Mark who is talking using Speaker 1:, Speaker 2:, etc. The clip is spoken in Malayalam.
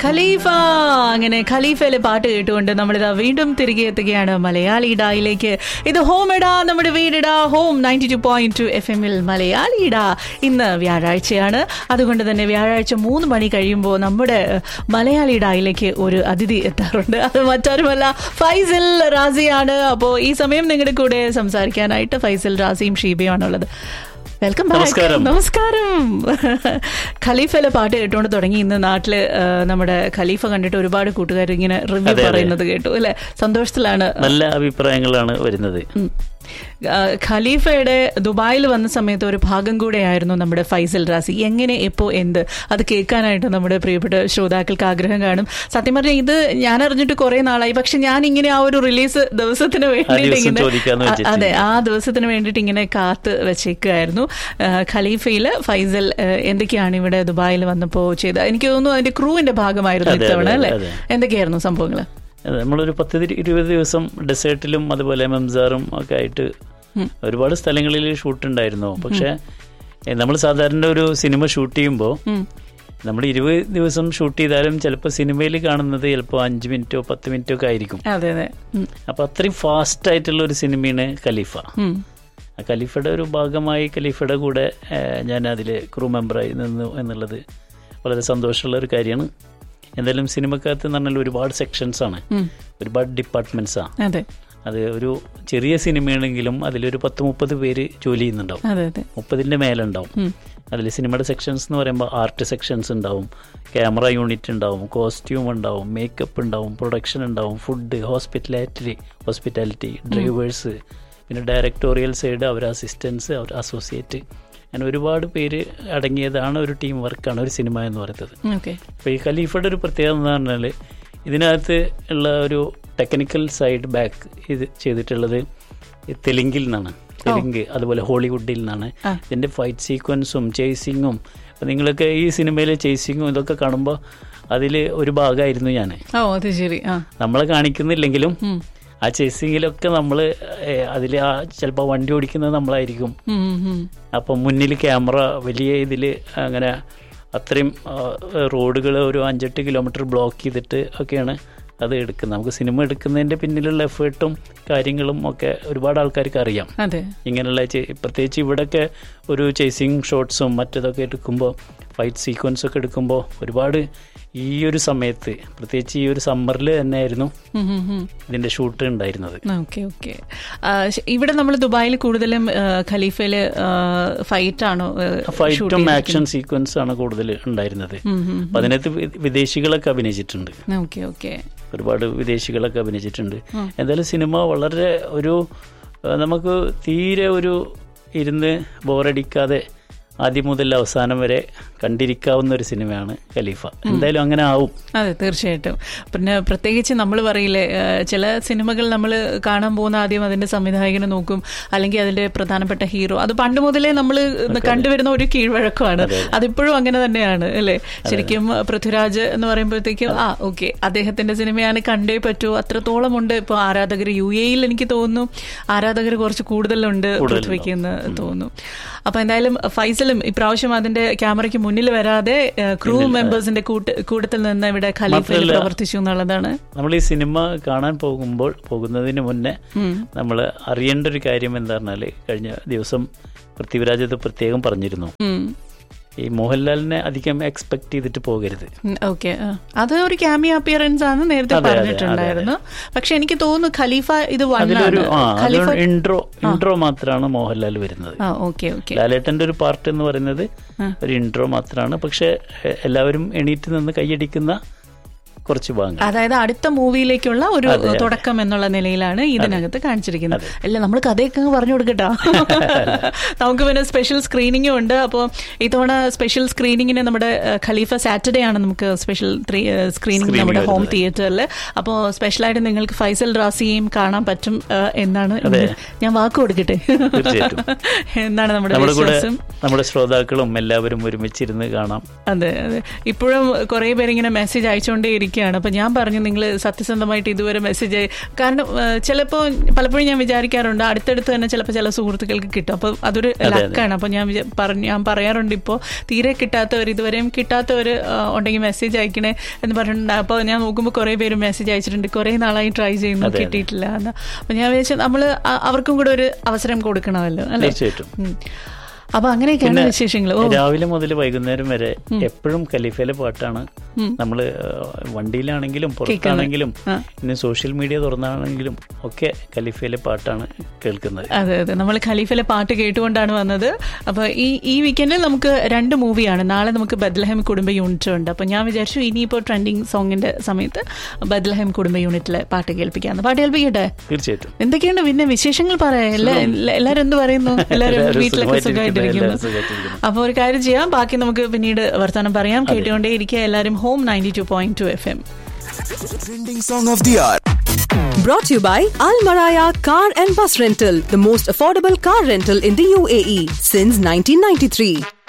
Speaker 1: ഖലീഫ അങ്ങനെ ഖലീഫയിലെ പാട്ട് കേട്ടുകൊണ്ട് നമ്മളിതാ വീണ്ടും തിരികെ എത്തുകയാണ് മലയാളി ഡായിലേക്ക് ഇത് ഹോം ഇടാ നമ്മുടെ വീടിടാ home ninety two point two F എമ്മിൽ മലയാളി ഇടാ ഇന്ന് വ്യാഴാഴ്ചയാണ് അതുകൊണ്ട് തന്നെ വ്യാഴാഴ്ച മൂന്ന് മണി കഴിയുമ്പോൾ നമ്മുടെ മലയാളി ഡായിലേക്ക് ഒരു അതിഥി എത്താറുണ്ട് അത് മറ്റാരുമല്ല ഫൈസൽ റാസിയാണ് അപ്പോൾ ഈ സമയം നിങ്ങളുടെ കൂടെ സംസാരിക്കാനായിട്ട് ഫൈസൽ റാസിയും ഷീബയുമാണുള്ളത് വെൽക്കം ബാക്ക്
Speaker 2: നമസ്കാരം.
Speaker 1: നമസ്കാരം ഖലീഫയിലെ പാട്ട് കേട്ടുകൊണ്ട് തുടങ്ങി ഇന്ന് നാട്ടില് ആ, നമ്മുടെ ഖലീഫ കണ്ടിട്ട് ഒരുപാട് കൂട്ടുകാർ ഇങ്ങനെ റിവ്യൂ
Speaker 2: അതെ, അതെ.
Speaker 1: പറയുന്നത് കേട്ടു അല്ലെ സന്തോഷത്തിലാണ്
Speaker 2: നല്ല അഭിപ്രായങ്ങളാണ് വരുന്നത്
Speaker 1: ഉം. ആ, ഖലീഫയുടെ ദുബായിൽ വന്ന സമയത്ത് ഒരു ഭാഗം കൂടെയായിരുന്നു നമ്മുടെ ഫൈസൽ റാസി എങ്ങനെ എപ്പോ എന്ത് അത് കേൾക്കാനായിട്ട് നമ്മുടെ പ്രിയപ്പെട്ട ശ്രോതാക്കൾക്ക് ആഗ്രഹം കാണും സത്യം പറഞ്ഞാൽ ഇത് ഞാൻ അറിഞ്ഞിട്ട് കുറെ നാളായി പക്ഷെ ഞാൻ ഇങ്ങനെ ആ ഒരു റിലീസ് ദിവസത്തിന് വേണ്ടിയിട്ട്
Speaker 2: ദിവസം
Speaker 1: ഇങ്ങനെ
Speaker 2: ചോദിക്കാന്ന്
Speaker 1: ആ,
Speaker 2: വെച്ചിട്ട്.
Speaker 1: അതെ ആ ദിവസത്തിന് വേണ്ടിയിട്ട് ഇങ്ങനെ കാത്ത് വെച്ചേക്കുമായിരുന്നു ആ, ഖലീഫയില് ഫൈസൽ ആ, എന്തൊക്കെയാണ് ഇവിടെ ദുബായിൽ വന്നപ്പോ ചെയ്തത് എനിക്ക് തോന്നുന്നു അതിന്റെ ക്രൂവിന്റെ ഭാഗമായിരുന്നു
Speaker 2: അതെ,
Speaker 1: ഇത്തവണ
Speaker 2: അതെ,
Speaker 1: അല്ലെ
Speaker 2: അതെ.
Speaker 1: എന്തൊക്കെയായിരുന്നു സംഭവങ്ങള്
Speaker 2: അതെ, നമ്മളൊരു പത്ത് ഇരു- ഇരുപത് ദിവസം ഡെസേർട്ടിലും അതുപോലെ മെംസാറും ഒക്കെ ആയിട്ട് ഒരുപാട് സ്ഥലങ്ങളിൽ ഷൂട്ട് ഉണ്ടായിരുന്നു പക്ഷെ നമ്മൾ സാധാരണ ഒരു സിനിമ ഷൂട്ട് ചെയ്യുമ്പോൾ
Speaker 1: ഉം.
Speaker 2: നമ്മൾ ഇരുപത് ദിവസം ഷൂട്ട് ചെയ്താലും ചിലപ്പോൾ സിനിമയിൽ കാണുന്നത് ചിലപ്പോൾ അഞ്ച് മിനിറ്റോ പത്ത് മിനിറ്റോ ഒക്കെ ആയിരിക്കും
Speaker 1: അതെ അതെ ഉം.
Speaker 2: അപ്പോൾ അത്രയും ഫാസ്റ്റ് ആയിട്ടുള്ള ഒരു സിനിമയാണ് ഖലീഫ
Speaker 1: ഉം.
Speaker 2: ആ ഖലീഫയുടെ ഒരു ഭാഗമായി ഖലീഫയുടെ കൂടെ ഏഹ്, ഞാൻ അതിൽ ക്രൂ മെമ്പറായി നിന്നു എന്നുള്ളത് വളരെ സന്തോഷമുള്ള ഒരു കാര്യമാണ് എന്തായാലും സിനിമക്കകത്ത് എന്ന് പറഞ്ഞാൽ ഒരുപാട് സെക്ഷൻസ് ആണ്
Speaker 1: ഉം.
Speaker 2: ഒരുപാട് ഡിപ്പാർട്ട്മെന്റ്സാണ്
Speaker 1: അതെ
Speaker 2: അത് ഒരു ചെറിയ സിനിമയാണെങ്കിലും അതിലൊരു പത്ത് മുപ്പത് പേര് ജോലി ചെയ്യുന്നുണ്ടാവും
Speaker 1: അതെ അതെ
Speaker 2: മുപ്പതിൻ്റെ മേലുണ്ടാവും
Speaker 1: ഉം.
Speaker 2: അതിൽ സിനിമയുടെ സെക്ഷൻസ് എന്ന് പറയുമ്പോൾ ആർട്ട് സെക്ഷൻസ് ഉണ്ടാവും ക്യാമറ യൂണിറ്റ് ഉണ്ടാവും കോസ്റ്റ്യൂം ഉണ്ടാവും മേക്കപ്പ് ഉണ്ടാവും പ്രൊഡക്ഷൻ ഉണ്ടാവും ഫുഡ് ഹോസ്പിറ്റാലിറ്റി ഹോസ്പിറ്റാലിറ്റി ഡ്രൈവേഴ്സ് പിന്നെ ഡയറക്ടോറിയൽ സൈഡ് അവർ അസിസ്റ്റൻസ് അവർ അസോസിയേറ്റ് അങ്ങനെ ഒരുപാട് പേര് അടങ്ങിയതാണ് ഒരു ടീം വർക്കാണ് ഒരു സിനിമ എന്ന് പറയുന്നത്
Speaker 1: ഓക്കെ
Speaker 2: അപ്പോൾ ഈ ഖലീഫയുടെ ഒരു പ്രത്യേകത എന്ന് പറഞ്ഞാൽ ഇതിനകത്ത് ഉള്ള ഒരു ടെക്നിക്കൽ സൈഡ് ബാക്ക് ഇത് ചെയ്തിട്ടുള്ളത് ഈ തെലുങ്കിൽ നിന്നാണ് തെലുങ്ക് അതുപോലെ ഹോളിവുഡിൽ നിന്നാണ്
Speaker 1: ആ.
Speaker 2: ഇതിൻ്റെ ഫൈറ്റ് സീക്വൻസും ചേസിങ്ങും അപ്പോൾ നിങ്ങളൊക്കെ ഈ സിനിമയിലെ ചേസിങ്ങും ഇതൊക്കെ കാണുമ്പോൾ അതിൽ ഒരു ഭാഗമായിരുന്നു ഞാൻ
Speaker 1: ഓ അത് ശരി ആ
Speaker 2: നമ്മളെ കാണിക്കുന്നില്ലെങ്കിലും
Speaker 1: ഉം.
Speaker 2: ആ ചേസിങ്ങിലൊക്കെ നമ്മൾ അതിൽ ആ ചിലപ്പോൾ വണ്ടി ഓടിക്കുന്നത് നമ്മളായിരിക്കും
Speaker 1: ഉം, ഉം, ഉം.
Speaker 2: അപ്പം മുന്നിൽ ക്യാമറ വലിയ ഇതിൽ അങ്ങനെ അത്രയും റോഡുകൾ ഒരു അഞ്ചെട്ട് കിലോമീറ്റർ ബ്ലോക്ക് ചെയ്തിട്ട് ഒക്കെയാണ് അത് എടുക്കുന്നത് നമുക്ക് സിനിമ എടുക്കുന്നതിൻ്റെ പിന്നിലുള്ള എഫേർട്ടും കാര്യങ്ങളും ഒക്കെ ഒരുപാട് ആൾക്കാർക്ക് അറിയാം
Speaker 1: അതെ
Speaker 2: ഇങ്ങനെയുള്ള ചെ- പ്രത്യേകിച്ച് ഇവിടെയൊക്കെ ഒരു ചേസിങ് ഷോട്ട്സും മറ്റതൊക്കെ എടുക്കുമ്പോൾ ഫൈറ്റ് സീക്വൻസ് ഒക്കെ എടുക്കുമ്പോൾ ഒരുപാട് ഈ ഒരു സമയത്ത് പ്രത്യേകിച്ച് ഈ ഒരു സമ്മറിൽ തന്നെയായിരുന്നു
Speaker 1: ഉം, ഉം, ഉം.
Speaker 2: ഇതിൻ്റെ ഷൂട്ട് ഉണ്ടായിരുന്നത്
Speaker 1: ഓക്കെ ഓക്കെ ഇവിടെ നമ്മൾ ദുബായിൽ കൂടുതലും ആ, ഖലീഫയില് ഫൈറ്റ് ആണോ ആ, shoot
Speaker 2: ഫൈറ്റും
Speaker 1: ചെയ്തിരിക്കുന്നത്?
Speaker 2: ആക്ഷൻ സീക്വൻസ് ആണ് കൂടുതൽ ഉണ്ടായിരുന്നത്
Speaker 1: ഉം, ഉം.
Speaker 2: അപ്പം അതിനകത്ത് വി- വിദേശികളൊക്കെ അഭിനയിച്ചിട്ടുണ്ട്
Speaker 1: ഓക്കെ ഓക്കെ
Speaker 2: ഒരുപാട് വിദേശികളൊക്കെ അഭിനയിച്ചിട്ടുണ്ട് എന്തായാലും സിനിമ വളരെ ഒരു ആ, നമുക്ക് തീരെ ഒരു ഇരുന്ന് ബോറടിക്കാതെ ആദ്യം മുതൽ അവസാനം വരെ കണ്ടിരിക്കാവുന്ന ഒരു സിനിമയാണ് ഖലീഫ എന്തായാലും അങ്ങനെ ആവും
Speaker 1: അതെ തീർച്ചയായിട്ടും പിന്നെ പ്രത്യേകിച്ച് നമ്മൾ പറയില്ലേ ആ, ചില സിനിമകൾ നമ്മൾ കാണാൻ പോകുന്ന ആദ്യം അതിന്റെ സംവിധായകനെ നോക്കും അല്ലെങ്കിൽ അതിന്റെ പ്രധാനപ്പെട്ട ഹീറോ അത് പണ്ട് മുതലേ നമ്മൾ കണ്ടുവരുന്ന ഒരു കീഴ്വഴക്കമാണ് അതിപ്പോഴും അങ്ങനെ തന്നെയാണ് അല്ലേ ശരിക്കും പൃഥ്വിരാജ് എന്ന് പറയുമ്പോഴത്തേക്കും ആ ഓക്കെ അദ്ദേഹത്തിന്റെ സിനിമയാണ് കണ്ടേ പറ്റൂ അത്രത്തോളം ഉണ്ട് ഇപ്പോൾ ആരാധകർ യു എയിൽ എനിക്ക് തോന്നുന്നു ആരാധകർ കുറച്ച് കൂടുതലുണ്ട് പൃഥ്വിക്ക് എന്ന് തോന്നുന്നു അപ്പൊ എന്തായാലും ഫൈസലും ഇപ്രാവശ്യം അതിന്റെ ക്യാമറയ്ക്ക് മുന്നിൽ വരാതെ ക്രൂ മെമ്പേഴ്സിന്റെ കൂട്ട് കൂട്ടത്തിൽ നിന്ന് ഇവിടെ ഖലീഫയിൽ പ്രവർത്തിച്ചു എന്നുള്ളതാണ്
Speaker 2: നമ്മൾ ഈ സിനിമ കാണാൻ പോകുമ്പോൾ പോകുന്നതിന് മുന്നേ നമ്മൾ അറിയേണ്ട ഒരു കാര്യം എന്താ പറഞ്ഞാൽ കഴിഞ്ഞ ദിവസം പൃഥ്വിരാജ് ഇത് പ്രത്യേകം പറഞ്ഞിരുന്നു
Speaker 1: ഉം.
Speaker 2: ഈ മോഹൻലാലിനെ അധികം എക്സ്പെക്ട് ചെയ്തിട്ട് പോകരുത്
Speaker 1: ഓക്കെ അത് ഒരു ക്യാമിയോ അപ്പിയറൻസ് ആണ് നേരത്തെ
Speaker 2: അതെ, അതെ,
Speaker 1: പറഞ്ഞിട്ടുണ്ടായിരുന്നു പക്ഷെ എനിക്ക് തോന്നുന്നു ഖലീഫ ഇത്
Speaker 2: അതിലൊരു
Speaker 1: വണ്ണാണ്
Speaker 2: ആ
Speaker 1: ഖലീഫ
Speaker 2: അതിലൊരു ഇൻട്രോ ഇൻട്രോ മാത്രമാണ് മോഹൻലാൽ വരുന്നത്
Speaker 1: ആ ഓക്കെ ഓക്കെ
Speaker 2: ലാലേട്ടന്റെ ഒരു പാർട്ട് എന്ന് പറയുന്നത് ഒരു ഇൻട്രോ മാത്രമാണ് പക്ഷെ എ- എല്ലാവരും എണീറ്റ് നിന്ന് കൈയടിക്കുന്ന കുറച്ച് ഭാഗങ്ങൾ
Speaker 1: അതായത് അടുത്ത മൂവിയിലേക്കുള്ള ഒരു തുടക്കം എന്നുള്ള നിലയിലാണ് ഇതിനകത്ത് കാണിച്ചിരിക്കുന്നത് അല്ല നമ്മൾ കഥയൊക്കെ അങ്ങ് പറഞ്ഞു കൊടുക്കട്ടോ നമുക്ക് പിന്നെ സ്പെഷ്യൽ സ്ക്രീനിങ്ങും ഉണ്ട് അപ്പോൾ ഇത്തവണ സ്പെഷ്യൽ സ്ക്രീനിങ്ങിന് നമ്മുടെ ഏഹ്, ഖലീഫ സാറ്റർഡേ ആണ് നമുക്ക് സ്പെഷ്യൽ സ്ക്രീനിങ് നമ്മുടെ ഹോം തിയേറ്ററിൽ അപ്പോൾ സ്പെഷ്യലായിട്ട് നിങ്ങൾക്ക് ഫൈസൽ റാസിയെയും കാണാൻ പറ്റും ഏഹ്, എന്നാണ് ഞാൻ വാക്ക് കൊടുക്കട്ടെ
Speaker 2: തീർച്ചയായിട്ടും.
Speaker 1: എന്നാണ് നമ്മുടെ
Speaker 2: നമ്മുടെ കൂടെ
Speaker 1: വിശ്വാസം
Speaker 2: നമ്മുടെ ശ്രോതാക്കളും എല്ലാവരും ഒരുമിച്ചിരുന്ന് കാണാം
Speaker 1: അതെ അതെ ഇപ്പോഴും കുറെ പേര് ഇങ്ങനെ മെസ്സേജ് അയച്ചുകൊണ്ടേയിരിക്കും കേൾക്കുകയാണ് അപ്പൊ ഞാൻ പറഞ്ഞു നിങ്ങൾ സത്യസന്ധമായിട്ട് ഇതുവരെ മെസ്സേജ് കാരണം ചിലപ്പോൾ പലപ്പോഴും ഞാൻ വിചാരിക്കാറുണ്ട് അടുത്തടുത്ത് തന്നെ ചിലപ്പോൾ ചില സുഹൃത്തുക്കൾക്ക് കിട്ടും അപ്പൊ അതൊരു ലക്കാണ് അപ്പൊ ഞാൻ വിചാ- പറഞ്ഞു ഞാൻ പറയാറുണ്ട് ഇപ്പോൾ തീരെ കിട്ടാത്തവർ ഇതുവരെയും കിട്ടാത്തവർ ഉണ്ടെങ്കിൽ മെസ്സേജ് അയക്കണേ എന്ന് പറഞ്ഞിട്ടുണ്ട് അപ്പോൾ ഞാൻ നോക്കുമ്പോൾ കുറേ പേര് മെസ്സേജ് അയച്ചിട്ടുണ്ട് കുറേ നാളായി ട്രൈ ചെയ്യുന്നു
Speaker 2: അതെ, അതെ.
Speaker 1: കിട്ടിയിട്ടില്ല എന്ന് അപ്പൊ ഞാൻ വിചാരിച്ചു നമ്മൾ അവർക്കും കൂടെ ഒരു അവസരം കൊടുക്കണമല്ലോ അല്ലേ
Speaker 2: തീർച്ചയായിട്ടും
Speaker 1: ഉം. അപ്പൊ അങ്ങനെയൊക്കെയാണ്
Speaker 2: പിന്നെ
Speaker 1: വിശേഷങ്ങൾ ഓ
Speaker 2: രാവിലെ മുതൽ വൈകുന്നേരം വരെ എപ്പോഴും ഖലീഫയിലെ പാട്ടാണ് നമ്മൾ വണ്ടിയിലാണെങ്കിലും പുറത്താണെങ്കിലും
Speaker 1: ആ.
Speaker 2: ഇനി സോഷ്യൽ മീഡിയ തുറന്നാണെങ്കിലും ഒക്കെ ഖലീഫയിലെ പാട്ടാണ് കേൾക്കുന്നത്
Speaker 1: അതെ അതെ നമ്മൾ ഖലീഫിലെ പാട്ട് കേട്ടുകൊണ്ടാണ് വന്നത് അപ്പൊ ഈ ഈ വീക്കെൻഡിൽ നമുക്ക് രണ്ട് മൂവിയാണ് നാളെ നമുക്ക് ബദ്ലഹം കുടുംബ യൂണിറ്റ് ഉണ്ട് അപ്പൊ ഞാൻ വിചാരിച്ചു ഇനിയിപ്പോ ട്രെൻഡിങ് സോങ്ങിന്റെ സമയത്ത് ബദ്ലഹം കുടുംബ യൂണിറ്റിലെ പാട്ട് കേൾപ്പിക്കാന്ന് പാട്ട് കേൾപ്പിക്കട്ടെ
Speaker 2: തീർച്ചയായിട്ടും
Speaker 1: എന്തൊക്കെയുണ്ട് പിന്നെ വിശേഷങ്ങൾ പറയാം എല്ലാ എല്ലാ- എല്ലാരും എന്ത് പറയുന്നു എല്ലാരും
Speaker 2: എല്ലാവരും
Speaker 1: വീട്ടിലൊക്കെ
Speaker 2: സുഖമായിട്ടിരിക്കുന്നു,
Speaker 1: സുഖമായിട്ടിരിക്കുന്നു
Speaker 2: എല്ലാവരും സുഖമായിട്ടിരിക്കുന്നു.
Speaker 1: അപ്പൊ ഒരു കാര്യം ചെയ്യാം ബാക്കി നമുക്ക് പിന്നീട് വർത്തമാനം പറയാം കേട്ടുകൊണ്ടേ ഇരിക്കുക എല്ലാരും home ninety two point two F M
Speaker 3: Trending song of the hour.
Speaker 4: Brought to you by Al Maraya Car and Bus Rental, the most affordable car rental in the UAE since 1993.